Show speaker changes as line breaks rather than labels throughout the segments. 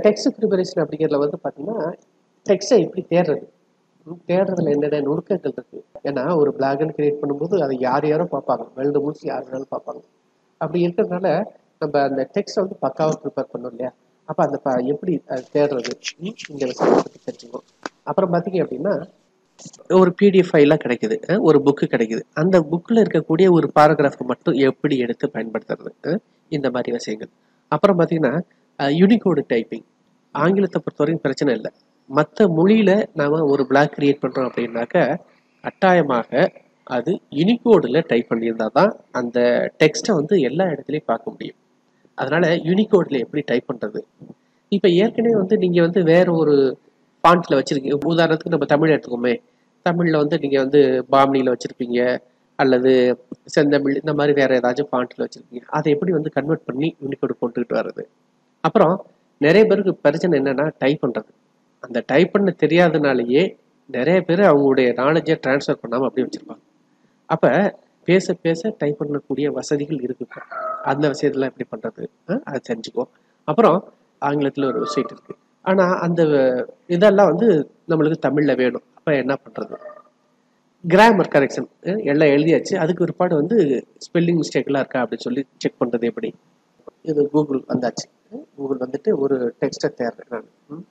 Text preparation அப்படிங்கிறதுல வந்து பார்த்தீங்கன்னா டெக்ஸ்ட்டை எப்படி தேடுறது ம், தேடுறதுல என்னென்ன நுணுக்கங்கள் இருக்கு ஏன்னா ஒரு பிளாக்னு கிரியேட் பண்ணும்போது அதை யார் யாரும் பார்ப்பாங்க வேர்ல்டு முழுசு யார் வேணாலும் பார்ப்பாங்க அப்படி இருக்கிறதுனால நம்ம அந்த டெக்ஸ்ட்டை வந்து பக்காவாக ப்ரிப்பேர் பண்ணோம் இல்லையா அப்போ அந்த ப- எப்படி அது தேடுறது ம், இந்த விஷயத்தை பற்றி தெரிஞ்சுக்கணும் அப்புறம் பார்த்தீங்க அப்படின்னா ஒரு பிடிஎஃப் ஃபைலாக கிடைக்குது அஹ், ஒரு புக்கு கிடைக்குது அந்த புக்கில் இருக்கக்கூடிய ஒரு பாராகிராஃபை மட்டும் எப்படி எடுத்து பயன்படுத்துறது அஹ், இந்த மாதிரி விஷயங்கள் அப்புறம் பார்த்தீங்கன்னா யூனிகோடு டைப்பிங் ஆங்கிலத்தை பொறுத்தவரைக்கும் பிரச்சனை இல்லை மற்ற மொழியில் நாம் ஒரு பிளாக் கிரியேட் பண்ணுறோம் அப்படின்னாக்க கட்டாயமாக அது யூனிகோடில் டைப் பண்ணியிருந்தா தான் அந்த டெக்ஸ்ட்டை வந்து எல்லா இடத்துலையும் பார்க்க முடியும் அதனால யூனிகோடில் எப்படி டைப் பண்ணுறது இப்போ ஏற்கனவே வந்து நீங்கள் வந்து வேற ஒரு ஃபாண்ட்டில் வச்சுருக்கீங்க உதாரணத்துக்கு நம்ம தமிழ் எடுத்துக்கோமே தமிழில் வந்து நீங்கள் வந்து பாம்னியில் வச்சுருப்பீங்க அல்லது செந்தமிழ் இந்த மாதிரி வேற ஏதாச்சும் ஃபாண்ட்டில் வச்சுருப்பீங்க அதை எப்படி வந்து கன்வெர்ட் பண்ணி யூனிகோடு கொண்டுகிட்டு வர்றது அப்புறம் நிறைய பேருக்கு பிரச்சனை என்னன்னா டைப் பண்ணுறது அந்த டைப் பண்ண தெரியாதனாலேயே நிறைய பேர் அவங்களுடைய நாலேஜை ட்ரான்ஸ்ஃபர் பண்ணாமல் அப்படியே வச்சுருப்பாங்க அப்போ பேச பேச டைப் பண்ணக்கூடிய வசதிகள் இருக்கு இப்ப. அந்த விஷயத்துல எப்படி பண்ணுறது அதை தெரிஞ்சுக்கோ அப்புறம் ஆங்கிலத்தில் ஒரு வெப்சைட் இருக்கு ஆனால் அந்த இதெல்லாம் வந்து நம்மளுக்கு தமிழில் வேணும் அப்போ என்ன பண்ணுறது கிராமர் கரெக்ஷன் எல்லாம் எழுதியாச்சு அதுக்கு ஒருபாடு வந்து ஸ்பெல்லிங் மிஸ்டேக்லாம் இருக்கா அப்படின்னு சொல்லி செக் பண்ணுறது எப்படி இது கூகுள் வந்தாச்சு கூகுள் வந்துட்டு ஒரு டெக்ஸ்ட்டை தேடுறேன் நான் ம்.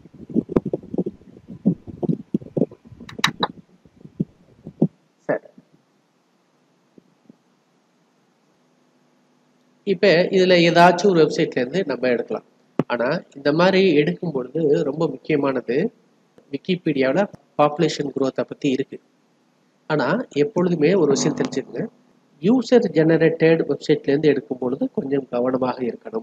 சரி இப்போ இதில் ஏதாச்சும் ஒரு வெப்சைட்லேருந்து நம்ம எடுக்கலாம் ஆனால் இந்த மாதிரி எடுக்கும் பொழுது ரொம்ப முக்கியமானது விக்கிபீடியாவில் பாப்புலேஷன் குரோத்தை பற்றி இருக்குது ஆனால் எப்பொழுதுமே ஒரு விஷயம் தெரிஞ்சுக்கங்க யூசர் ஜெனரேட்டட் வெப்சைட்லேருந்து எடுக்கும் பொழுது கொஞ்சம் கவனமாக இருக்கணும்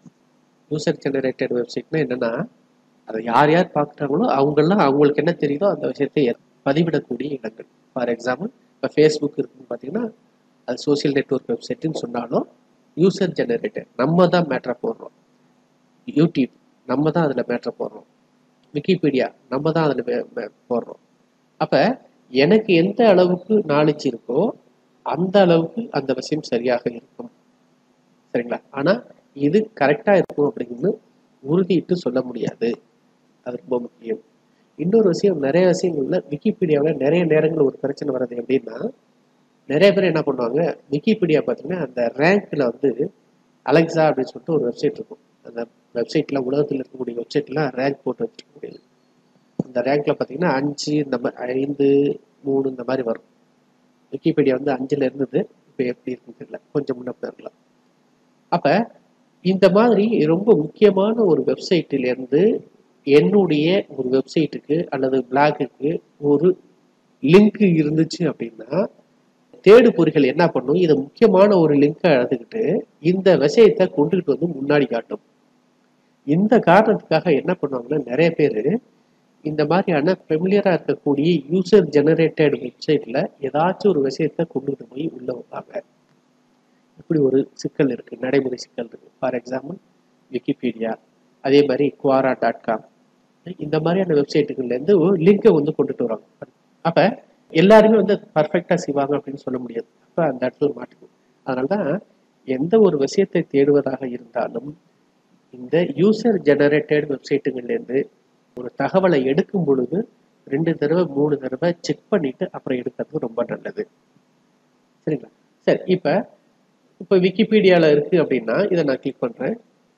யூசர் ஜெனரேட்டட் வெப்சைட்னா என்னன்னா அதை யார் யார் பார்க்குறாங்களோ அவங்கெல்லாம் அவங்களுக்கு என்ன தெரியுதோ அந்த விஷயத்தை எ- பதிவிடக்கூடிய இடங்கள் ஃபார் எக்ஸாம்பிள் இப்போ ஃபேஸ்புக் இருக்குன்னு பார்த்தீங்கன்னா அது சோஷியல் நெட்வொர்க் வெப்சைட்டுன்னு சொன்னாலும் யூசர் ஜெனரேட்டட் நம்ம தான் மேட்ரை போடுறோம் யூடியூப் நம்ம தான் அதில் மேட்ரை போடுறோம் விக்கிபீடியா நம்ம தான் அதில் போடுறோம் அப்போ எனக்கு எந்த அளவுக்கு நாலேஜ் இருக்கோ அந்த அளவுக்கு அந்த விஷயம் சரியாக இருக்கும் சரிங்களா ஆனால் இது கரெக்டாக இருக்கும் அப்படின்னு உறுதியிட்டு சொல்ல முடியாது அது ரொம்ப முக்கியம் இன்னொரு விஷயம் நிறைய விஷயங்கள்ல விக்கிபீடியாவில் நிறைய நேரங்கள் ஒரு பிரச்சனை வர்றது எப்படின்னா நிறைய பேர் என்ன பண்ணுவாங்க விக்கிபீடியா பார்த்தீங்கன்னா அந்த ரேங்க்ல வந்து அலெக்சா அப்படின்னு சொல்லிட்டு ஒரு வெப்சைட் இருக்கும் அந்த வெப்சைட்ல உலகத்தில் இருக்கக்கூடிய வெப்சைட்லாம் ரேங்க் போட்டு வச்சிருக்கக்கூடியது அந்த ரேங்க்ல பார்த்தீங்கன்னா அஞ்சு இந்த மாதிரி ஐந்து மூணு இந்த மாதிரி வரும் விக்கிபீடியா வந்து அஞ்சுல இருந்தது இப்போ எப்படி இருக்குன்னு தெரியல கொஞ்சம் முன்ன போயிருக்கலாம் அப்ப இந்த மாதிரி ரொம்ப முக்கியமான ஒரு வெப்சைட்டில இருந்து என்னுடைய ஒரு வெப்சைட்டுக்கு அல்லது பிளாகுக்கு ஒரு லிங்க் இருந்துச்சு அப்படின்னா தேடு பொறிகள் என்ன பண்ணும் இதை முக்கியமான ஒரு லிங்கை எடுத்துக்கிட்டு இந்த விஷயத்தை கொண்டுகிட்டு வந்து முன்னாடி காட்டும் இந்த காரணத்துக்காக என்ன பண்ணுவாங்கன்னா நிறைய பேர் இந்த மாதிரியான ஃபெமிலியரா இருக்கக்கூடிய யூசர் ஜெனரேட்டட் வெப்சைட்ல ஏதாச்சும் ஒரு விஷயத்தை கொண்டுகிட்டு போய் உள்ள வைப்பாங்க இப்படி ஒரு சிக்கல் இருக்கு நடைமுறை சிக்கல் இருக்கு ஃபார் எக்ஸாம்பிள் விக்கிபீடியா அதே மாதிரி குவாரா டாட் காம் இந்த மாதிரியான வெப்சைட்டுகள்ல இருந்து ஒரு லிங்கை வந்து கொண்டுட்டு வராங்க அப்ப எல்லாருமே வந்து பர்ஃபெக்டா செய்வாங்க அப்படின்னு சொல்ல முடியாது அப்ப அந்த இடத்துல மாட்டிக்கும் அதனாலதான் எந்த ஒரு விஷயத்தை தேடுவதாக இருந்தாலும் இந்த யூசர் ஜெனரேட்டட் வெப்சைட்டுகள்ல இருந்து ஒரு தகவலை எடுக்கும் பொழுது ரெண்டு தடவை மூணு தடவை செக் பண்ணிட்டு அப்புறம் எடுக்கிறது ரொம்ப நல்லது சரிங்களா சரி இப்ப இப்ப விக்கிபீடியால இருக்கு அப்படின்னா இதை நான் கிளிக் பண்றேன்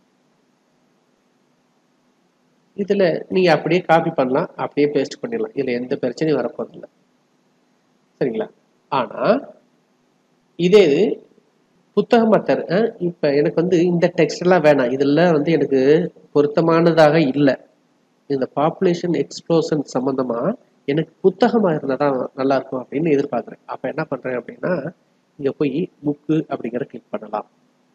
இதுல நீங்க அப்படியே காப்பி பண்ணலாம் அப்படியே பேஸ்ட் பண்ணிடலாம் இதுல எந்த பிரச்சனையும் வரப்போறதில்லை சரிங்களா ஆனா இதே இது புத்தகமா தர அஹ் இப்ப எனக்கு வந்து இந்த டெக்ஸ்ட் எல்லாம் வேணாம் இதெல்லாம் வந்து எனக்கு பொருத்தமானதாக இல்லை இந்த பாப்புலேஷன் எக்ஸ்ப்ளோஷன் சம்பந்தமா எனக்கு புத்தகமா இருந்தா தான் நல்லா இருக்கும் அப்படின்னு எதிர்பார்க்குறேன் அப்ப என்ன பண்றேன் அப்படின்னா இங்க போய் புக்கு அப்படிங்கிற கிளிக் பண்ணலாம்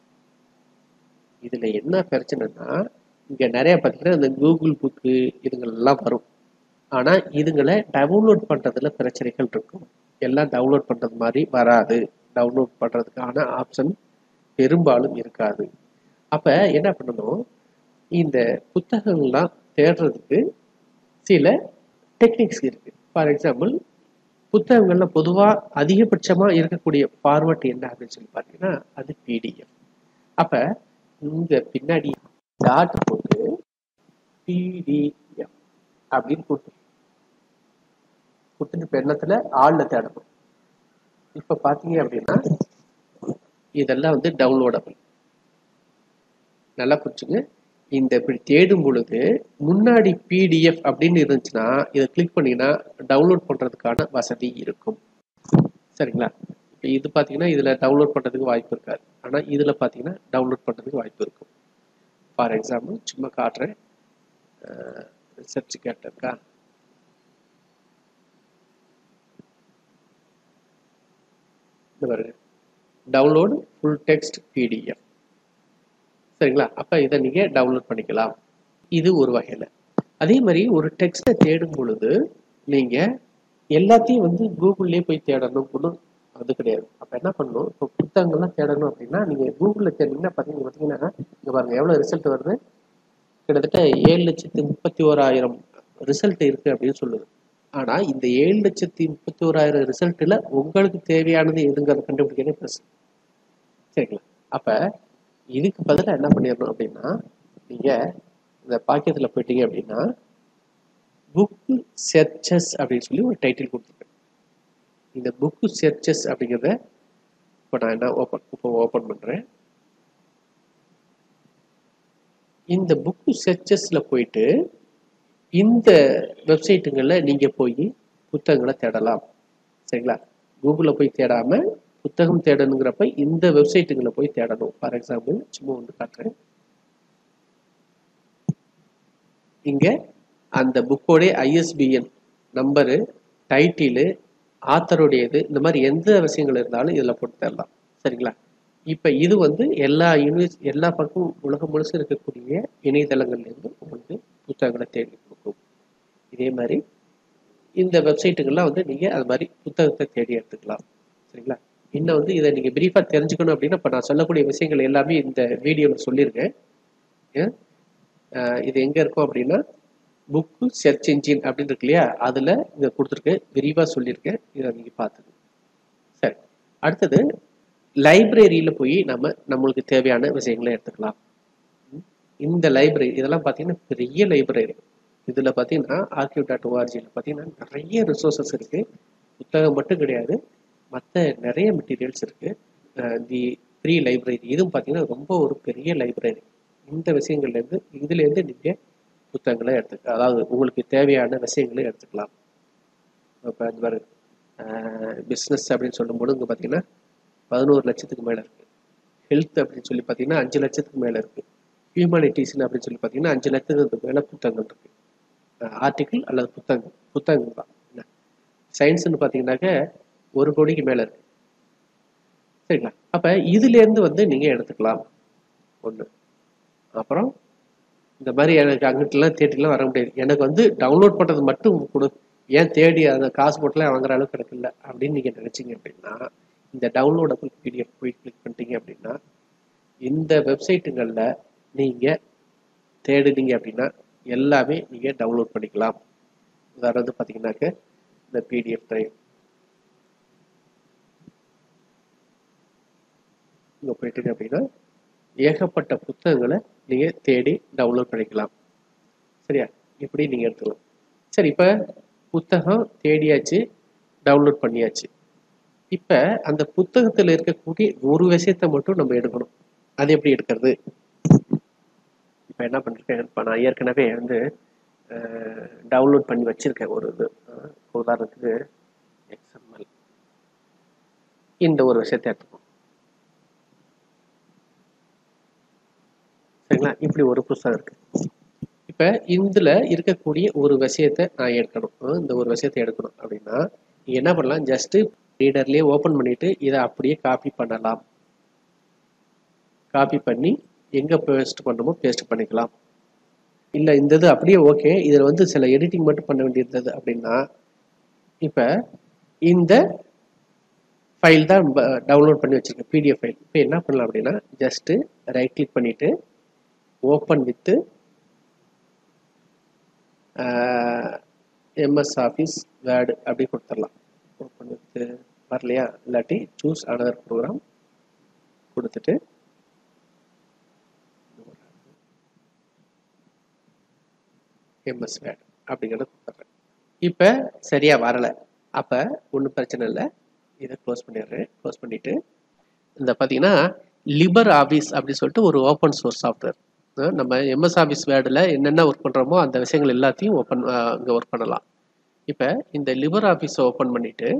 இதுல என்ன பிரச்சனைனா இங்க நிறைய பார்த்தீங்கன்னா இந்த கூகுள் புக்கு இதுங்கெல்லாம் வரும் ஆனா இதுங்களை டவுன்லோட் பண்றதுல பிரச்சனைகள் இருக்கும் எல்லாம் டவுன்லோட் பண்றது மாதிரி வராது டவுன்லோட் பண்றதுக்கான ஆப்ஷன் பெரும்பாலும் இருக்காது அப்ப என்ன பண்ணணும் இந்த புத்தகங்கள்லாம் தேடுறதுக்கு சில டெக்னிக்ஸ் இருக்கு ஃபார் எக்ஸாம்பிள் புத்தகங்கள்ல பொதுவா அதிகபட்சமா இருக்கக்கூடிய ஃபார்வர்ட் என்ன அப்படின்னு சொல்லி பார்த்தீங்கன்னா அது பிடிஎஃப் அப்ப இங்க பின்னாடி டாட் போட்டு பிடிஎஃப் அப்படின்னு கொடுத்து கொடுத்துட்டு இப்போ எண்ணத்துல ஆளில் தேடணும் இப்போ பார்த்தீங்க அப்படின்னா இதெல்லாம் வந்து டவுன்லோடபிள் நல்லா புரிச்சுங்க இந்த இப்படி தேடும் பொழுது முன்னாடி பிடிஎஃப் அப்படின்னு இருந்துச்சுன்னா இதை கிளிக் பண்ணீங்கன்னா டவுன்லோட் பண்ணுறதுக்கான வசதி இருக்கும் சரிங்களா இப்போ இது பார்த்தீங்கன்னா இதில் டவுன்லோட் பண்ணுறதுக்கு வாய்ப்பு இருக்காது ஆனால் இதில் பார்த்தீங்கன்னா டவுன்லோட் பண்ணுறதுக்கு வாய்ப்பு இருக்கும் ஃபார் எக்ஸாம்பிள் சும்மா காட்டுறேன் சர்டிஃபிகேட் இருக்கா இந்த பாருங்க டவுன்லோடு ஃபுல் டெக்ஸ்ட் பிடிஎஃப் சரிங்களா அப்போ இதை நீங்கள் டவுன்லோட் பண்ணிக்கலாம் இது ஒரு வகையில் அதே மாதிரி ஒரு டெக்ஸ்ட்டை தேடும் பொழுது நீங்கள் எல்லாத்தையும் வந்து கூகுள்லேயே போய் தேடணும் ஒன்றும் அது கிடையாது அப்போ என்ன பண்ணணும் இப்போ புத்தகங்கள்லாம் தேடணும் அப்படின்னா நீங்கள் கூகுளில் தேடிங்கன்னா பார்த்தீங்கன்னா பார்த்தீங்கன்னா இங்கே பாருங்கள் எவ்வளோ ரிசல்ட் வருது கிட்டத்தட்ட ஏழு லட்சத்தி முப்பத்தி ஓராயிரம் ரிசல்ட் இருக்குது அப்படின்னு சொல்லுது ஆனால் இந்த ஏழு லட்சத்தி முப்பத்தி ஓராயிரம் ரிசல்ட்டில் உங்களுக்கு தேவையானது எதுங்கிறத கண்டுபிடிக்கிறதே ப்ளஸ் சரிங்களா அப்போ இதுக்கு பதிலாக என்ன பண்ணிடணும் அப்படின்னா நீங்கள் இந்த பாக்கியத்தில் போயிட்டீங்க அப்படின்னா புக்கு செர்ச்சஸ் அப்படின்னு சொல்லி ஒரு டைட்டில் கொடுத்துருக்கேன் இந்த புக்கு செர்ச்சஸ் அப்படிங்கிறத இப்போ நான் என்ன ஓப்பன் இப்போ ஓப்பன் பண்ணுறேன் இந்த புக்கு செர்ச்சஸில் போயிட்டு இந்த வெப்சைட்டுங்களில் நீங்கள் போய் புத்தகங்களை தேடலாம் சரிங்களா கூகுளில் போய் தேடாமல் புத்தகம் தேடணுங்கிறப்ப இந்த வெப்சைட்டுங்களை போய் தேடணும் ஃபார் எக்ஸாம்பிள் சும்மா ஒன்று காட்டுறேன் இங்கே அந்த புக்கோடைய ஐஎஸ்பிஎன் நம்பரு டைட்டிலு ஆத்தருடையது இந்த மாதிரி எந்த விஷயங்கள் இருந்தாலும் இதில் போட்டு தரலாம் சரிங்களா இப்போ இது வந்து எல்லா யூனிவர்ஸ் எல்லா பக்கம் உலகம் முழுசு இருக்கக்கூடிய இணையதளங்கள்லேருந்து உங்களுக்கு புத்தகங்களை தேடி கொடுக்கும் இதே மாதிரி இந்த வெப்சைட்டுகள்லாம் வந்து நீங்கள் அது மாதிரி புத்தகத்தை தேடி எடுத்துக்கலாம் சரிங்களா இன்னும் வந்து இதை நீங்கள் ப்ரீஃபாக தெரிஞ்சுக்கணும் அப்படின்னா இப்போ நான் சொல்லக்கூடிய விஷயங்கள் எல்லாமே இந்த வீடியோவில் சொல்லியிருக்கேன் இது எங்கே இருக்கும் அப்படின்னா புக்கு சர்ச் இன்ஜின் அப்படின்னு இருக்கு இல்லையா அதில் இதை கொடுத்துருக்கேன் விரிவாக சொல்லியிருக்கேன் இதை நீங்கள் பார்த்துங்க சரி அடுத்தது லைப்ரரியில் போய் நம்ம நம்மளுக்கு தேவையான விஷயங்களை எடுத்துக்கலாம் இந்த லைப்ரரி இதெல்லாம் பார்த்தீங்கன்னா பெரிய லைப்ரரி இதில் பார்த்தீங்கன்னா ஆர்கியூ டாட் ஓஆர்ஜியில் பார்த்தீங்கன்னா நிறைய ரிசோர்ஸஸ் இருக்குது புத்தகம் மட்டும் கிடையாது மற்ற நிறைய மெட்டீரியல்ஸ் இருக்குது தி ஃப்ரீ லைப்ரரி இதுவும் பார்த்தீங்கன்னா ரொம்ப ஒரு பெரிய லைப்ரரி இந்த விஷயங்கள்லேருந்து இதுலேருந்து நீங்கள் புத்தகங்களை எடுத்துக்க அதாவது உங்களுக்கு தேவையான விஷயங்களை எடுத்துக்கலாம் இப்போ இந்த மாதிரி பிஸ்னஸ் அப்படின்னு சொல்லும்போது இங்கே பார்த்தீங்கன்னா பதினோரு லட்சத்துக்கு மேலே இருக்குது ஹெல்த் அப்படின்னு சொல்லி பார்த்தீங்கன்னா அஞ்சு லட்சத்துக்கு மேலே இருக்குது ஹியூமனிட்டிஸ்னு அப்படின்னு சொல்லி பார்த்தீங்கன்னா அஞ்சு லட்சத்துக்கு மேலே புத்தகங்கள் இருக்குது ஆர்டிக்கிள் அல்லது புத்தகம் புத்தகங்கள் தான் என்ன சயின்ஸ்னு பார்த்தீங்கன்னாக்க ஒரு கோடிக்கு மேலே இருக்கு சரிங்களா அப்போ இதுலேருந்து வந்து நீங்கள் எடுத்துக்கலாம் ஒன்று அப்புறம் இந்த மாதிரி எனக்கு அங்கிட்டலாம் தேடிலாம் வர முடியாது எனக்கு வந்து டவுன்லோட் பண்ணுறது மட்டும் கொடு ஏன் தேடி அந்த காசு போட்டுலாம் வாங்குற அளவுக்கு கிடைக்கல அப்படின்னு நீங்கள் நினச்சிங்க அப்படின்னா இந்த டவுன்லோடபிள் பிடிஎஃப் போய் கிளிக் பண்ணிட்டீங்க அப்படின்னா இந்த வெப்சைட்டுங்களில் நீங்கள் தேடுனீங்க அப்படின்னா எல்லாமே நீங்கள் டவுன்லோட் பண்ணிக்கலாம் உதாரணத்து பார்த்தீங்கன்னாக்க இந்த பிடிஎஃப் ட்ரைவ் இங்கே போயிட்டீங்க அப்படின்னா ஏகப்பட்ட புத்தகங்களை நீங்கள் தேடி டவுன்லோட் பண்ணிக்கலாம் சரியா இப்படி நீங்கள் எடுத்துக்கலாம் சரி இப்போ புத்தகம் தேடியாச்சு டவுன்லோட் பண்ணியாச்சு இப்போ அந்த புத்தகத்தில் இருக்கக்கூடிய ஒரு விஷயத்தை மட்டும் நம்ம எடுக்கணும் அது எப்படி எடுக்கிறது இப்போ என்ன பண்ணிருக்கேன் இப்போ நான் ஏற்கனவே வந்து டவுன்லோட் பண்ணி வச்சுருக்கேன் ஒரு இது உதாரணத்துக்கு எக்ஸ்எம்எல் இந்த ஒரு விஷயத்தை எடுத்துக்கணும் சரிங்களா இப்படி ஒரு புத்தகம் இருக்கு இப்போ இதில் இருக்கக்கூடிய ஒரு விஷயத்தை நான் எடுக்கணும் இந்த ஒரு விஷயத்தை எடுக்கணும் அப்படின்னா என்ன பண்ணலாம் ஜஸ்ட்டு ரீடர்லேயே ஓப்பன் பண்ணிட்டு இதை அப்படியே காப்பி பண்ணலாம் காப்பி பண்ணி எங்கே பேஸ்ட் பண்ணணுமோ பேஸ்ட் பண்ணிக்கலாம் இல்லை இந்த இது அப்படியே ஓகே இதில் வந்து சில எடிட்டிங் மட்டும் பண்ண வேண்டியிருந்தது அப்படின்னா இப்போ இந்த ஃபைல் தான் டவுன்லோட் பண்ணி வச்சுருக்கேன் பிடிஎஃப் ஃபைல் இப்போ என்ன பண்ணலாம் அப்படின்னா ஜஸ்ட்டு ரைட் கிளிக் பண்ணிவிட்டு open with MS office word அப்படி கொடுத்துடலாம் ஓப்பன் வித்து வரலையா இல்லாட்டி சூஸ் அனதர் ப்ரோக்ராம் கொடுத்துட்டு எம்எஸ் வேர்டு அப்படிங்கிறத கொடுத்துட்றேன் இப்போ சரியாக வரலை அப்போ ஒன்றும் பிரச்சனை இல்லை இதை க்ளோஸ் பண்ணிடுறேன் க்ளோஸ் பண்ணிவிட்டு இந்த பார்த்தீங்கன்னா லிபர் ஆஃபீஸ் அப்படின்னு சொல்லிட்டு ஒரு ஓப்பன் சோர்ஸ் சாஃப்ட்வேர் நம்ம எம்எஸ் ஆஃபீஸ் வேர்டில் என்னென்ன ஒர்க் பண்ணுறோமோ அந்த விஷயங்கள் எல்லாத்தையும் ஓப்பன் இங்கே ஒர்க் பண்ணலாம் இப்போ இந்த லிபர் ஆஃபீஸை ஓப்பன் பண்ணிவிட்டு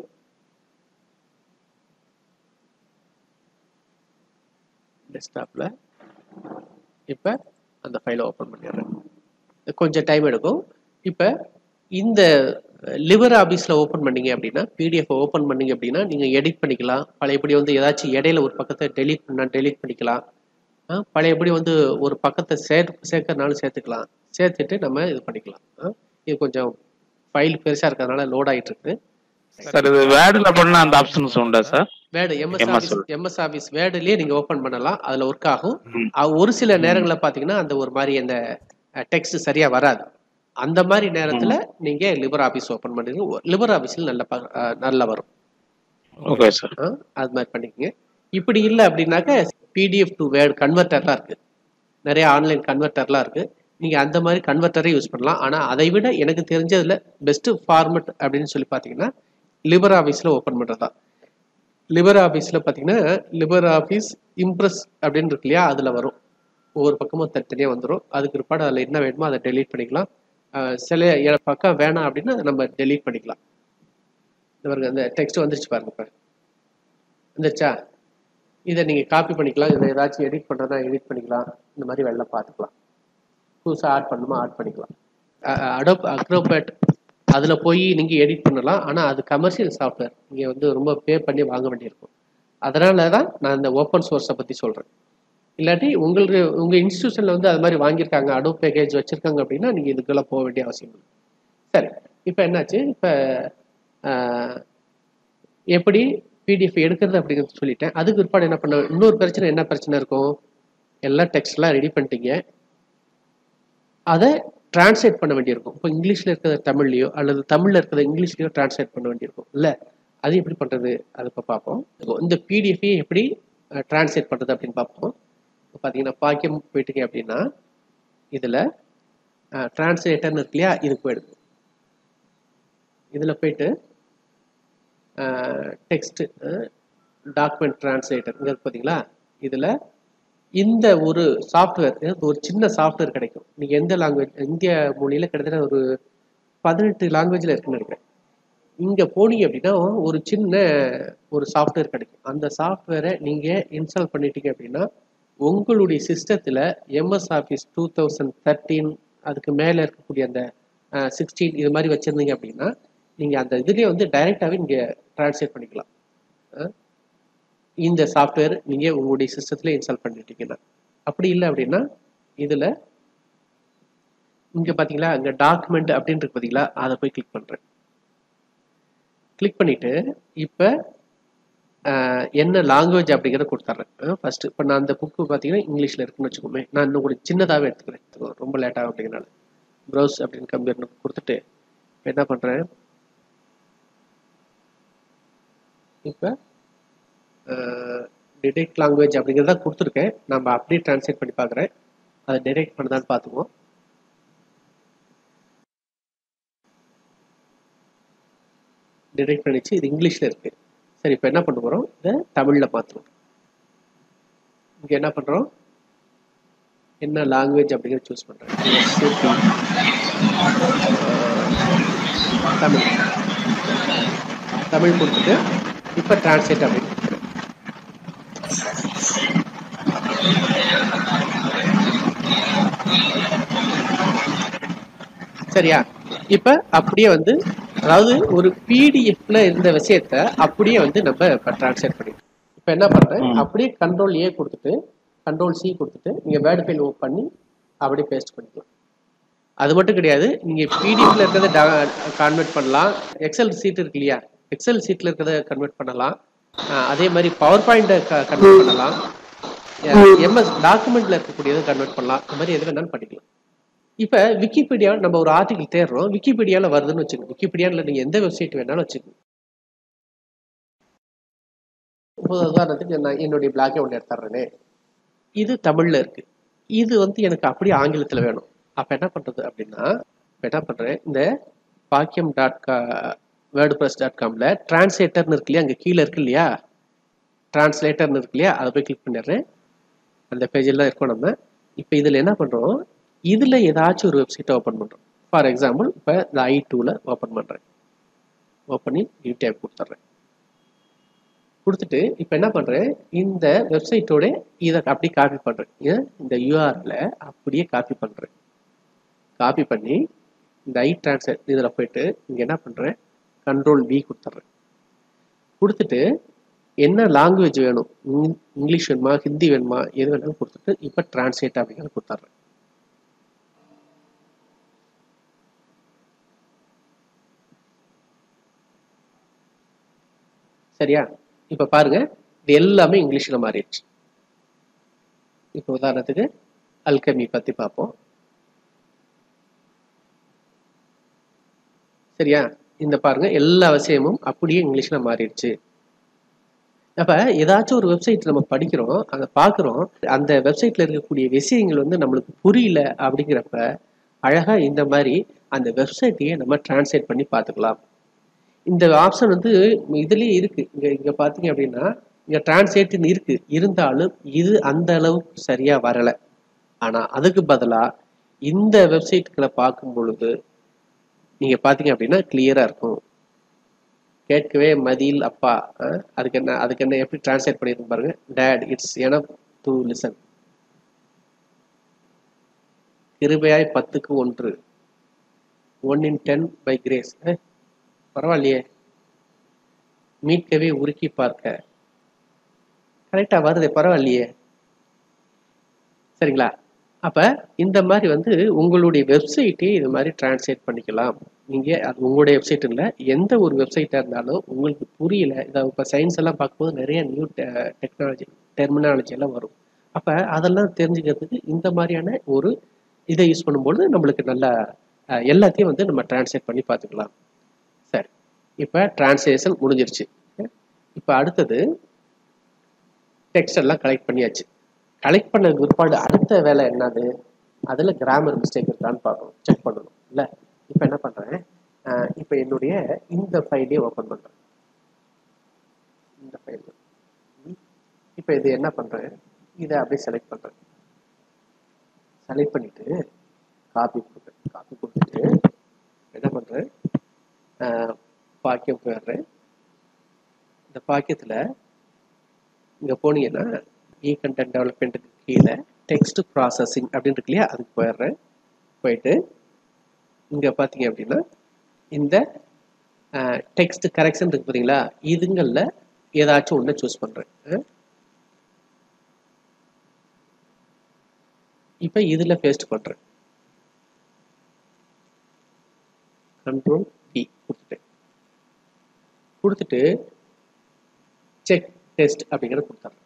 டெஸ்க்டாப்பில் இப்போ அந்த ஃபைலை ஓப்பன் பண்ணிடுறேன் கொஞ்சம் டைம் எடுக்கும் இப்போ இந்த லிவர் ஆஃபீஸில் ஓப்பன் பண்ணீங்க அப்படின்னா பிடிஎஃப் ஓப்பன் பண்ணீங்க அப்படின்னா நீங்கள் எடிட் பண்ணிக்கலாம் பழையபடி வந்து ஏதாச்சும் இடையில ஒரு பக்கத்தை டெலீட் பண்ணால் டெலீட் பண்ணிக்கலாம் ஆ, பழையபடி வந்து ஒரு பக்கத்தை சேர் சேர்க்கறனாலும் சேர்த்துக்கலாம் சேர்த்துட்டு நம்ம இது பண்ணிக்கலாம் ஆ, இது கொஞ்சம் ஃபைல் பெருசாக இருக்கிறதுனால லோட் ஆகிட்டு இருக்கு
சார் இது வேர்டில் பண்ண அந்த ஆப்ஷன்ஸ் உண்டா sir
word MS
MS
office MS office வேர்டுலேயே நீங்கள் ஓப்பன் பண்ணலாம் அதில் ஒர்க் ஆகும்
ம்.
அ- ஒரு சில நேரங்களில் பார்த்தீங்கன்னா அந்த ஒரு மாதிரி அந்த டெக்ஸ்ட் சரியாக வராது அந்த மாதிரி நேரத்தில் நீங்கள் லிபர் ஆஃபீஸ் ஓப்பன் பண்ணிடுங்க லிபர் ஆஃபீஸில் நல்ல ப- அ, நல்லா வரும்
ஓகே சார்
ஆ, அது மாதிரி பண்ணிக்கங்க இப்படி இல்லை அப்படின்னாக்க பிடிஎஃப் டு வேர்டு கன்வெர்ட்டர்லாம் இருக்குது நிறைய ஆன்லைன் கன்வெர்ட்டர்லாம் இருக்குது நீங்கள் அந்த மாதிரி கன்வெர்ட்டரை யூஸ் பண்ணலாம் ஆனால் அதை விட எனக்கு தெரிஞ்சதில் பெஸ்ட்டு ஃபார்மெட் அப்படின்னு சொல்லி பார்த்தீங்கன்னா லிபர் ஆஃபீஸில் ஓப்பன் பண்ணுறது தான் லிபர் ஆஃபீஸில் பார்த்தீங்கன்னா லிபர் ஆஃபீஸ் இம்ப்ரெஸ் அப்படின்னு இருக்கு இல்லையா அதில் வரும் ஒவ்வொரு பக்கமும் தனித்தனியாக வந்துடும் அதுக்கு பிற்பாடு அதில் என்ன வேணுமோ அதை டெலீட் பண்ணிக்கலாம் அஹ் சில எ- பக்கம் வேணாம் அப்படின்னா அதை நம்ம டெலீட் பண்ணிக்கலாம் இந்த பாருங்க அந்த டெக்ஸ்ட் வந்துருச்சு பாருங்க இப்போ வந்துருச்சா இதை நீங்கள் காப்பி பண்ணிக்கலாம் இதில் ஏதாச்சும் எடிட் பண்ணுறதா எடிட் பண்ணிக்கலாம் இந்த மாதிரி வெளில பார்த்துக்கலாம் புதுசாக ஆட் பண்ணணுமா ஆட் பண்ணிக்கலாம் அடோப் அக்ரோபேட் அதில் போய் நீங்கள் எடிட் பண்ணலாம் ஆனால் அது கமர்ஷியல் சாஃப்ட்வேர் நீங்கள் வந்து ரொம்ப பே பண்ணி வாங்க வேண்டியிருக்கும் அதனால தான் நான் இந்த ஓப்பன் சோர்ஸை பற்றி சொல்கிறேன் இல்லாட்டி உங்களுக்கு உங்கள் இன்ஸ்டியூஷனில் வந்து அது மாதிரி வாங்கியிருக்காங்க அடோப் பேக்கேஜ் வச்சுருக்காங்க அப்படின்னா நீங்கள் இதுக்கெல்லாம் போக வேண்டிய அவசியம் இல்லை சரி இப்போ என்னாச்சு இப்போ எப்படி பிடிஎஃப் எடுக்கிறது அப்படிங்கிறது சொல்லிட்டேன் அதுக்கு பிற்பாடு என்ன பண்ண இன்னொரு பிரச்சனை என்ன பிரச்சனை இருக்கும் எல்லா டெக்ஸ்ட்லாம் ரெடி பண்ணிட்டீங்க அதை டிரான்ஸ்லேட் பண்ண வேண்டியிருக்கும் இப்போ இங்கிலீஷில் இருக்கிறத தமிழ்லையோ அல்லது தமிழில் இருக்கிறத இங்கிலீஷ்லையோ டிரான்ஸ்லேட் பண்ண வேண்டியிருக்கும் இல்லை அது எப்படி பண்ணுறது அது இப்போ பார்ப்போம் இந்த பிடிஎஃபையே எப்படி டிரான்ஸ்லேட் பண்ணுறது அப்படின்னு பார்ப்போம் இப்போ பார்த்தீங்கன்னா பாக்கியம் போயிட்டீங்க அப்படின்னா இதில் டிரான்ஸ்லேட்டர்னு இருக்கு இல்லையா இதுக்கு போயிடுது இதில் போயிட்டு டெக்ஸ்ட் டாக்குமெண்ட் டிரான்ஸ்லேட்டர் இங்கே இருக்கு பார்த்தீங்களா இதில் இந்த ஒரு சாஃப்ட்வேர் ஒரு சின்ன சாஃப்ட்வேர் கிடைக்கும் நீங்கள் எந்த லாங்குவேஜ் இந்திய மொழியில் கிட்டத்தட்ட ஒரு பதினெட்டு லாங்குவேஜில் இருக்குன்னு நினைக்கிறேன் இங்கே போனீங்க அப்படின்னா ஒரு சின்ன ஒரு சாஃப்ட்வேர் கிடைக்கும் அந்த சாஃப்ட்வேரை நீங்கள் இன்ஸ்டால் பண்ணிட்டீங்க அப்படின்னா உங்களுடைய சிஸ்டத்தில் MS office two thousand thirteen அதுக்கு மேலே இருக்கக்கூடிய அந்த சிக்ஸ்டீன் இது மாதிரி வச்சுருந்தீங்க அப்படின்னா நீங்கள் அந்த இதுலேயே வந்து டைரெக்டாகவே நீங்கள் ட்ரான்ஸ்லேட் பண்ணிக்கலாம் அஹ் இந்த சாஃப்ட்வேர் நீங்கள் உங்களுடைய சிஸ்டத்தில் இன்ஸ்டால் பண்ணிட்டீங்கன்னா அப்படி இல்லை அப்படின்னா இதில் இங்கே பார்த்தீங்களா இங்கே டாக்குமெண்ட் அப்படின்னு இருக்கு பார்த்தீங்களா அதை போய் கிளிக் பண்ணுறேன் கிளிக் பண்ணிவிட்டு இப்போ என்ன லாங்குவேஜ் அப்படிங்கிறத கொடுத்துட்றேன் ஃபஸ்ட்டு இப்போ நான் அந்த புக்கு பார்த்தீங்கன்னா இங்கிலீஷில் இருக்குன்னு வச்சுக்கோமே நான் இன்னும் கூட சின்னதாகவே எடுத்துக்கிறேன் ரொம்ப லேட்டாக அப்படிங்கிறனால ப்ரௌஸ் அப்படின்னு கம்பேர் கொடுத்துட்டு இப்போ என்ன பண்ணுறேன் இப்போ டிடெக்ட் லாங்குவேஜ் அப்படிங்கிறத கொடுத்துருக்கேன் நம்ம அப்படியே டிரான்ஸ்லேட் பண்ணி பார்க்குறேன் அதை டிடெக்ட் பண்ணுதான்னு பார்த்துக்குவோம் டிடெக்ட் பண்ணிச்சு இது இங்கிலீஷில் இருக்குது சரி இப்போ என்ன பண்ண போகிறோம் இதை தமிழில் மாற்றுறோம் இங்கே என்ன பண்ணுறோம் என்ன லாங்குவேஜ் அப்படிங்கிறத சூஸ் பண்ணுறேன் தமிழ் தமிழ் கொடுத்துட்டு இப்போ டிரான்ஸ்லேட் அப்படின்னு கொடுக்குறேன் சரியா இப்ப அப்படியே வந்து அதாவது ஒரு பிடிஎஃப்ல இருந்த விஷயத்த அப்படியே வந்து நம்ம இப்போ டிரான்ஸ்லேட் பண்ணிடுறோம் இப்போ என்ன பண்றேன்
ம்.
அப்படியே கண்ட்ரோல் ஏ கொடுத்துட்டு கண்ட்ரோல் சி கொடுத்துட்டு நீங்க வேர்டு ஃபைல் ஓப் பண்ணி அப்படியே பேஸ்ட் பண்ணிக்கலாம் அது மட்டும் கிடையாது நீங்க பிடிஎஃப்ல இருக்கிறத கன்வெர்ட் பண்ணலாம் எக்ஸல் சீட் இருக்கு இல்லையா எக்ஸல் சீட்ல இருக்கிறத கன்வெர்ட் பண்ணலாம் அஹ் அதே மாதிரி பவர் பாயிண்ட்டை கன்வெர்ட் பண்ணலாம் எம்எஸ் டாக்குமெண்ட்ல இருக்கக்கூடியதை கன்வெர்ட் பண்ணலாம் இந்த மாதிரி எது வேணாலும் பண்ணிக்கலாம் இப்போ விக்கிபீடியா நம்ம ஒரு ஆர்டிகல் தேடுறோம் விக்கிபீடியாவில் வருதுன்னு வச்சுக்கோங்க விக்கிபீடியாவில் நீங்கள் எந்த வெப்சைட் வேணாலும் வச்சுக்கோங்க இப்போ உதாரணத்துக்கு நான் என்னுடைய பிளாக்கே ஒன்று எடுத்துறேனே இது தமிழில் இருக்கு இது வந்து எனக்கு அப்படியே ஆங்கிலத்தில் வேணும் அப்போ என்ன பண்ணுறது அப்படின்னா இப்போ என்ன பண்ணுறேன் இந்த பாக்கியம் டாட் கா வேர்டு ப்ரெஸ் டாட் காமில் டிரான்ஸ்லேட்டர்னு இருக்கு இல்லையா அங்கே கீழே இருக்கு இல்லையா டிரான்ஸ்லேட்டர்னு இருக்கு இல்லையா அதை போய் கிளிக் பண்ணிடுறேன் அந்த பேஜில் தான் இருக்கோம் நம்ம இப்போ இதில் என்ன பண்ணுறோம் இதில் ஏதாச்சும் ஒரு வெப்சைட்டை ஓப்பன் பண்ணுறோம் ஃபார் எக்ஸாம்பிள் இப்போ இந்த ஐ டூவில் ஓப்பன் பண்ணுறேன் ஓப்பன் பண்ணி நியூ டேப் கொடுத்துட்றேன் கொடுத்துட்டு இப்போ என்ன பண்ணுறேன் இந்த வெப்சைட்டோட இதை அப்படியே காப்பி பண்ணுறேன் இந்த யூஆரில் அப்படியே காப்பி பண்ணுறேன் காப்பி பண்ணி இந்த ஐ டிரான்ஸ்லேட் இதில் போயிட்டு இங்கே என்ன பண்ணுறேன் கண்ட்ரோல் வி கொடுத்துட்றேன் கொடுத்துட்டு என்ன லாங்குவேஜ் வேணும் இங்- இங்கிலீஷ் வேணுமா ஹிந்தி வேணுமா எது வேணாலும் கொடுத்துட்டு இப்போ டிரான்ஸ்லேட் அப்படிங்கிறத கொடுத்துட்றேன் சரியா இப்போ பாருங்க இது எல்லாமே இங்கிலீஷில் மாறிடுச்சு இப்போ உதாரணத்துக்கு அல்கமி பற்றி பார்ப்போம் சரியா இந்த பாருங்க எல்லா விஷயமும் அப்படியே இங்கிலீஷ்ல மாறிடுச்சு அப்ப ஏதாச்சும் ஒரு வெப்சைட் நம்ம படிக்கிறோம் அதை பார்க்குறோம் அந்த வெப்சைட்ல இருக்கக்கூடிய விஷயங்கள் வந்து நம்மளுக்கு புரியல அப்படிங்கிறப்ப அழகா இந்த மாதிரி அந்த வெப்சைட்டையே நம்ம டிரான்ஸ்லேட் பண்ணி பார்த்துக்கலாம் இந்த ஆப்ஷன் வந்து இதுலயே இருக்கு இங்க இங்க பாத்தீங்க அப்படின்னா இங்க டிரான்ஸ்லேட்னு இருக்கு இருந்தாலும் இது அந்த அளவுக்கு சரியா வரல ஆனா அதுக்கு பதிலா இந்த வெப்சைட்டுகளை பார்க்கும் பொழுது நீங்க பாத்தீங்க அப்படின்னா கிளியரா இருக்கும் கேட்கவே மதியில் அப்பா அஹ், அதுக்கு என்ன அதுக்கு என்ன எப்படி டிரான்ஸ்லேட் பண்ணிருக்கு பாருங்க that it's enough to listen கிருபையாய் பத்துக்கு ஒன்று one in ten by grace பரவாயில்லையே மீட்கவே உருக்கி பார்க்க கரெக்டா வருதே பரவாயில்லையே சரிங்களா அப்ப இந்த மாதிரி வந்து உங்களுடைய வெப்சைட்டே இது மாதிரி டிரான்ஸ்லேட் பண்ணிக்கலாம் நீங்க அது உங்களுடைய வெப்சைட் இல்லை எந்த ஒரு வெப்சைட்டா இருந்தாலும் உங்களுக்கு புரியல இதை இப்போ சயின்ஸ் எல்லாம் பார்க்கும்போது நிறைய நியூ டெக்னாலஜி டெர்மினாலஜி எல்லாம் வரும் அப்ப அதெல்லாம் தெரிஞ்சுக்கிறதுக்கு இந்த மாதிரியான ஒரு இதை யூஸ் பண்ணும்போது நம்மளுக்கு நல்லா அஹ், எல்லாத்தையும் வந்து நம்ம டிரான்ஸ்லேட் பண்ணி பார்த்துக்கலாம் சரி இப்போ டிரான்ஸ்லேஷன் முடிஞ்சிருச்சு இப்போ அடுத்தது டெக்ஸ்ட் எல்லாம் கலெக்ட் பண்ணியாச்சு கலெக்ட் பண்ண பிற்பாடு அடுத்த வேலை என்னது அதில் கிராமர் மிஸ்டேக் இருக்கான்னு பார்க்கணும் செக் பண்ணணும் இல்லை இப்போ என்ன பண்ணுறேன் இப்போ என்னுடைய இந்த ஃபைலே ஓப்பன் பண்ணுறேன் இந்த ஃபைல் இப்போ இது என்ன பண்ணுறேன் இதை அப்படியே செலக்ட் பண்ணுறேன் செலக்ட் பண்ணிட்டு காப்பி கொடுக்குறேன் காப்பி கொடுத்துட்டு என்ன பண்ணுறேன் பாக்கியம் போயிடுறேன் இந்த பாக்கியத்தில் இங்கே போனீங்கன்னா இ கண்டென்ட் டெவலப்மெண்ட்டுக்கு கீழே டெக்ஸ்ட் ப்ராசஸிங் அப்படின்னு இருக்கு இல்லையா அதுக்கு போயிடுறேன் போயிட்டு இங்கே பார்த்தீங்க அப்படின்னா இந்த டெக்ஸ்ட் கரெக்ஷன் இருக்கு பார்த்தீங்களா இதுங்களில் ஏதாச்சும் ஒன்று சூஸ் பண்ணுறேன் இப்போ இதில் பேஸ்ட் பண்ணுறேன் கண்ட்ரோல் பி கொடுத்துட்டேன் கொடுத்துட்டு செக் டெஸ்ட் அப்படிங்கிறத கொடுத்துட்றேன்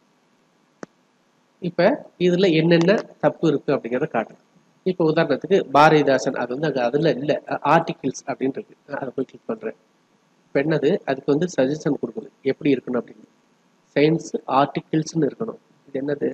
இப்போ இதில் என்னென்ன தப்பு இருக்குது அப்படிங்கிறத காட்டுறேன் இப்போ உதாரணத்துக்கு பாரதிதாசன் அது வந்து அங்கே அதில் இல்லை ஆர்டிகிள்ஸ் அப்படின்னு இருக்கு அதை போய் கிளிக் பண்ணுறேன் இப்போ என்னது அதுக்கு வந்து சஜஷன் கொடுக்குது எப்படி இருக்கணும் அப்படின்னு சயின்ஸ் ஆர்டிகிள்ஸ்னு இருக்கணும் இது என்னது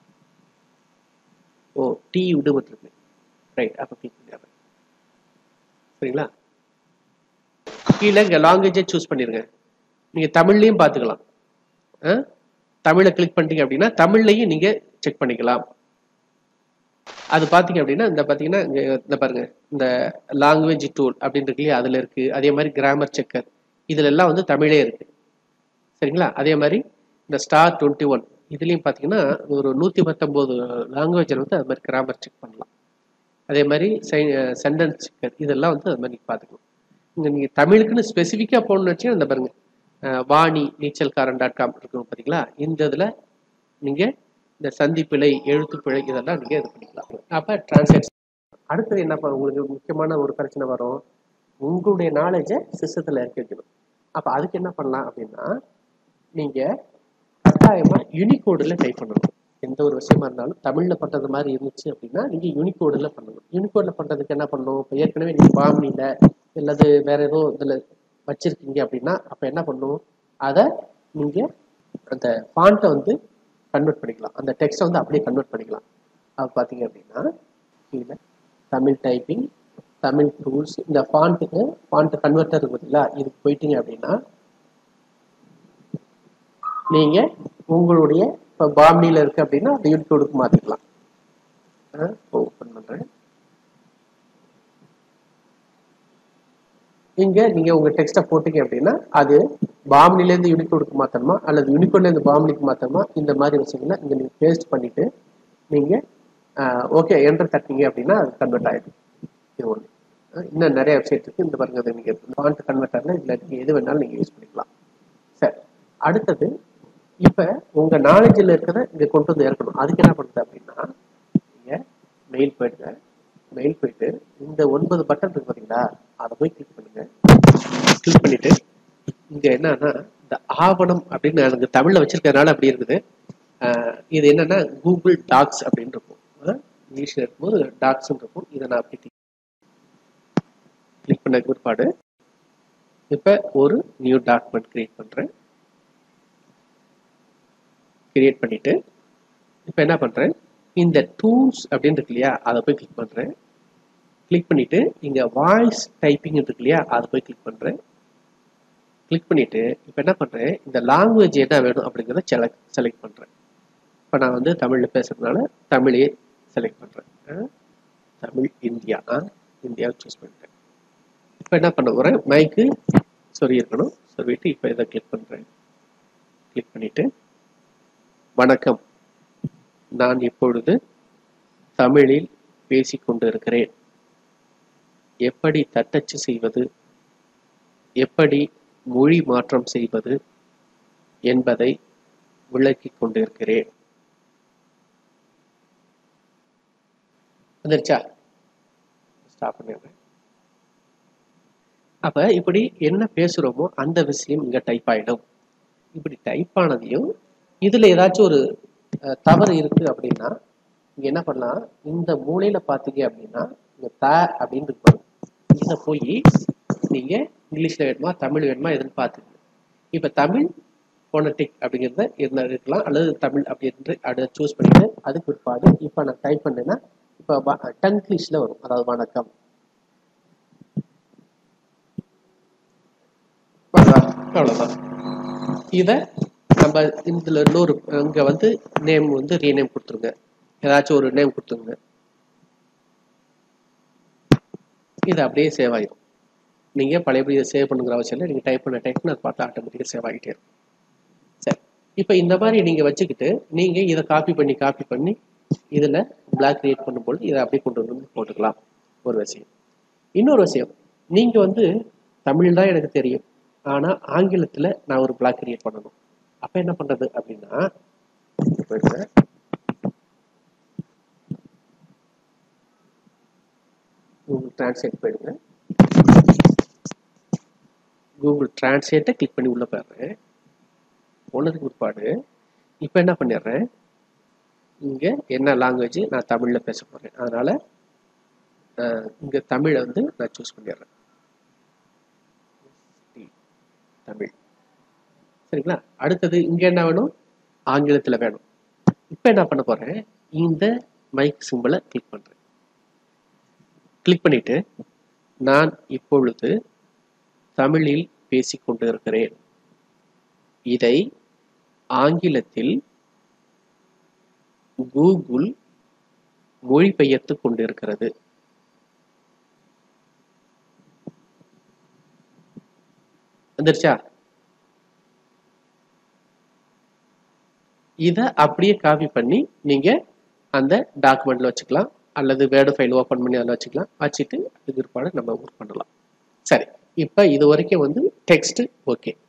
ஓ டி விடுபட்டிருக்கு ரைட் அப்போ கிளிக் பண்ணிடுறேன் சரிங்களா கீழே இங்கே லாங்குவேஜை சூஸ் பண்ணிடுங்க நீங்கள் தமிழ்லையும் பார்த்துக்கலாம் ஆ? தமிழை கிளிக் பண்ணிட்டீங்க அப்படின்னா தமிழ்லையும் நீங்கள் செக் பண்ணிக்கலாம் அது பார்த்தீங்க அப்படின்னா இந்த பார்த்தீங்கன்னா இங்கே இந்த பாருங்க இந்த லாங்குவேஜ் டூல் அப்படின்னு இருக்கு இல்லையா அதில் இருக்குது அதே மாதிரி கிராமர் செக்கர் இதுல எல்லாம் வந்து தமிழே இருக்குது சரிங்களா அதே மாதிரி இந்த ஸ்டார் டுவெண்ட்டி ஒன் இதுலேயும் பார்த்தீங்கன்னா ஒரு நூற்றி பத்தொம்போது லாங்குவேஜில் வந்து அது மாதிரி கிராமர் செக் பண்ணலாம் அதே மாதிரி சென்டென்ஸ் செக்கர் இதெல்லாம் வந்து அது மாதிரி பார்த்துக்கலாம் இங்கே நீங்கள் தமிழுக்குன்னு ஸ்பெசிஃபிக்காக போகணும்னு வச்சு இந்த பாருங்க அஹ், வாணி நீச்சல்காரன் டாட் காம் இருக்கும் பார்த்தீங்களா இந்த இதில் நீங்கள் இந்த சந்திப்பிழை எழுத்துப்பிழை இதெல்லாம் நீங்கள் இது பண்ணிக்கலாம் அப்போ டிரான்ஸ்லேட் அடுத்தது என்ன பண்ண உங்களுக்கு முக்கியமான ஒரு பிரச்சனை வரும் உங்களுடைய நாலேஜை சிஸ்டத்தில் இறக்கி வைக்கணும் அப்போ அதுக்கு என்ன பண்ணலாம் அப்படின்னா நீங்கள் கட்டாயமாக யூனிகோடில் டைப் பண்ணணும் எந்த ஒரு விஷயமா இருந்தாலும் தமிழில் பண்ணுறது மாதிரி இருந்துச்சு அப்படின்னா நீங்கள் யூனிகோடில் பண்ணணும் யூனிகோடில் பண்ணுறதுக்கு என்ன பண்ணணும் இப்போ ஏற்கனவே நீங்கள் பாம்னியில் அல்லது வேற ஏதோ இதில் வச்சிருக்கீங்க அப்படின்னா அப்போ என்ன பண்ணணும் அதை நீங்கள் அந்த ஃபாண்ட்டை வந்து கன்வெர்ட் பண்ணிக்கலாம் அந்த டெக்ஸ்ட்டை வந்து அப்படியே கன்வெர்ட் பண்ணிக்கலாம் அது பார்த்தீங்க அப்படின்னா கீழே தமிழ் டைப்பிங் தமிழ் டூல்ஸ் இந்த ஃபாண்ட்டுக்கு ஃபாண்ட் கன்வெர்ட்டர் இருக்கு பார்த்தீங்களா இதுக்கு போயிட்டீங்க அப்படின்னா நீங்க உங்களுடைய இப்போ பாம்னியில் இருக்கு அப்படின்னா அது யூனிகோடுக்கு மாற்றிக்கலாம் ஓப்பன் பண்ணுறேன் இங்க நீங்க உங்க டெக்ஸ்ட்டை போட்டீங்க அப்படின்னா அது பாம்னிலேருந்து யூனிகோடுக்கு மாற்றணுமா அல்லது யூனிகோட்லேருந்து பாம்னிக்கு மாற்றணுமா இந்த மாதிரி விஷயங்களை இங்க நீங்க பேஸ்ட் பண்ணிட்டு நீங்க ஓகே என்டர் தட்டிங்க அப்படின்னா அது கன்வெர்ட் ஆயிடும் இது ஒன்று இன்னும் நிறைய வெப்சைட் இருக்கு இந்த பாருங்க அது நீங்க ஃபாண்ட் கன்வெர்ட்டர்ல இதுல நீங்க எது வேணாலும் நீங்க யூஸ் பண்ணிக்கலாம் சரி அடுத்தது இப்ப உங்க நாலேஜில் இருக்கிறத இங்க கொண்டு வந்து இறக்கணும் அதுக்கு என்ன பண்ணுறது அப்படின்னா நீங்க மெயில் போயிடுங்க மெயில் போயிட்டு இந்த ஒன்பது பட்டன் இருக்கு பாத்தீங்களா அதை போய் கிளிக் பண்ணுங்க கிளிக் பண்ணிட்டு இங்க என்னன்னா இந்த ஆவணம் அப்படின்னு எனக்கு தமிழ்ல வச்சிருக்கறதுனால அப்படி இருக்குது ஆஹ் இது என்னன்னா கூகுள் டாக்ஸ் அப்படின்னு இருக்கும் ஆஹ் இங்கிலீஷ்ல இருக்கும்போது டாக்ஸ் இருக்கும் இதை நான் அப்படி கிளிக் பண்ண பிற்பாடு இப்ப ஒரு நியூ டாக்குமெண்ட் கிரியேட் பண்றேன் கிரியேட் பண்ணிட்டு இப்போ என்ன பண்றேன் இந்த டூல்ஸ் அப்படின்னு இருக்கு இல்லையா அதை போய் கிளிக் பண்றேன் கிளிக் பண்ணிட்டு இங்க வாய்ஸ் டைப்பிங் இருக்கு இல்லையா அதை போய் கிளிக் பண்றேன் கிளிக் பண்ணிட்டு இப்போ என்ன பண்றேன் இந்த லாங்குவேஜ் என்ன வேணும் அப்படிங்கிறத செலக்ட் செலக்ட் பண்றேன் இப்போ நான் வந்து தமிழ்ல பேசுறதுனால தமிழே செலக்ட் பண்றேன் அஹ் தமிழ் இந்தியா இந்தியாவை சூஸ் பண்ணிட்டேன் இப்போ என்ன பண்ண போறேன் மைக்கு சொறி இருக்கணும் சொல்லிட்டு இப்போ இதை கிளிக் பண்றேன் கிளிக் பண்ணிட்டு வணக்கம் நான் இப்பொழுது தமிழில் பேசிக் கொண்டிருக்கிறேன் எப்படி தட்டச்சு செய்வது எப்படி மொழி மாற்றம் செய்வது என்பதை விளக்கிக் கொண்டிருக்கிறேன் வந்துருச்சா ஸ்டாப் பண்ணிடுறேன் அப்ப இப்படி என்ன பேசுறோமோ அந்த விஷயம் இங்க டைப் ஆயிடும் இப்படி டைப் ஆனதையும் இதுல ஏதாச்சும் ஒரு அஹ், தவறு இருக்கு அப்படின்னா நீங்க என்ன பண்ணலாம் இந்த மூலையில பாத்தீங்க அப்படின்னா இங்க த அப்படின்னு இருக்கு பாருங்க. இதை போய் நீங்க இங்கிலீஷ்ல வேணுமா தமிழ் வேணுமா எதுன்னு பார்த்துக்கங்க இப்ப தமிழ் போனட்டிக் அப்படிங்கிறத இருந்தா இருக்கலாம் அல்லது தமிழ் அப்படின்னு அதை சூஸ் பண்ணிட்டு அதுக்கு பிற்பாடு இப்ப நான் டைப் பண்ணேன்னா இப்ப டங்கிலீஷ்ல வரும் அதாவது வணக்கம் அவ்வளவுதான். அவ்வளவுதான் இத நம்ம இதுல இன்னொரு இங்க வந்து நேம் வந்து ரீநேம் கொடுத்துருங்க ஏதாச்சும் ஒரு நேம் கொடுத்துருங்க இது அப்படியே சேவ் ஆயிடும் நீங்க பழையபடி இதை சேவ் பண்ணுங்கிற அவசியம் இல்லை நீங்க டைப் பண்ண டைப் பண்ண அது பார்த்து ஆட்டோமேட்டிக்காக சேவ் ஆகிட்டே இருக்கும் சரி இப்போ இந்த மாதிரி நீங்க வச்சுக்கிட்டு நீங்க இதை காப்பி பண்ணி காப்பி பண்ணி இதுல பிளாக் கிரியேட் பண்ணும்போது இதை அப்படியே கொண்டு வந்து போட்டுக்கலாம் ஒரு விஷயம் இன்னொரு விஷயம் நீங்க வந்து தமிழ் தான் எனக்கு தெரியும் ஆனா ஆங்கிலத்துல நான் ஒரு பிளாக் கிரியேட் பண்ணணும் அப்ப என்ன பண்றது அப்படின்னா போயிடுங்க கூகுள் டிரான்ஸ்லேட் போயிடுங்க கூகுள் டிரான்ஸ்லேட்டை கிளிக் பண்ணி உள்ள போயிடுறேன் போனதுக்கு பிற்பாடு இப்போ என்ன பண்ணிடுறேன் இங்க என்ன லாங்குவேஜ் நான் தமிழ்ல பேச போறேன் அதனால அஹ், இங்க தமிழை வந்து நான் சூஸ் பண்ணிடுறேன் தமிழ் சரிங்களா அடுத்தது இங்க என்ன வேணும் ஆங்கிலத்துல வேணும் இப்போ என்ன பண்ண போறேன் இந்த மைக் சிம்பிளை கிளிக் பண்றேன் கிளிக் பண்ணிட்டு நான் இப்பொழுது தமிழில் பேசிக் கொண்டிருக்கிறேன் இதை ஆங்கிலத்தில் கூகுள் மொழிபெயர்த்து கொண்டிருக்கிறது வந்துருச்சா இத அப்படியே காப்பி பண்ணி நீங்க அந்த டாக்குமெண்ட்ல வச்சுக்கலாம் அல்லது வேர்டு ஃபைல் ஓபன் பண்ணி அதில் வச்சுக்கலாம் வச்சுட்டு அதுக்கு பிற்பாடு நம்ம ஒர்க் பண்ணலாம் சரி இப்போ இது வரைக்கும் வந்து டெக்ஸ்ட் ஓகே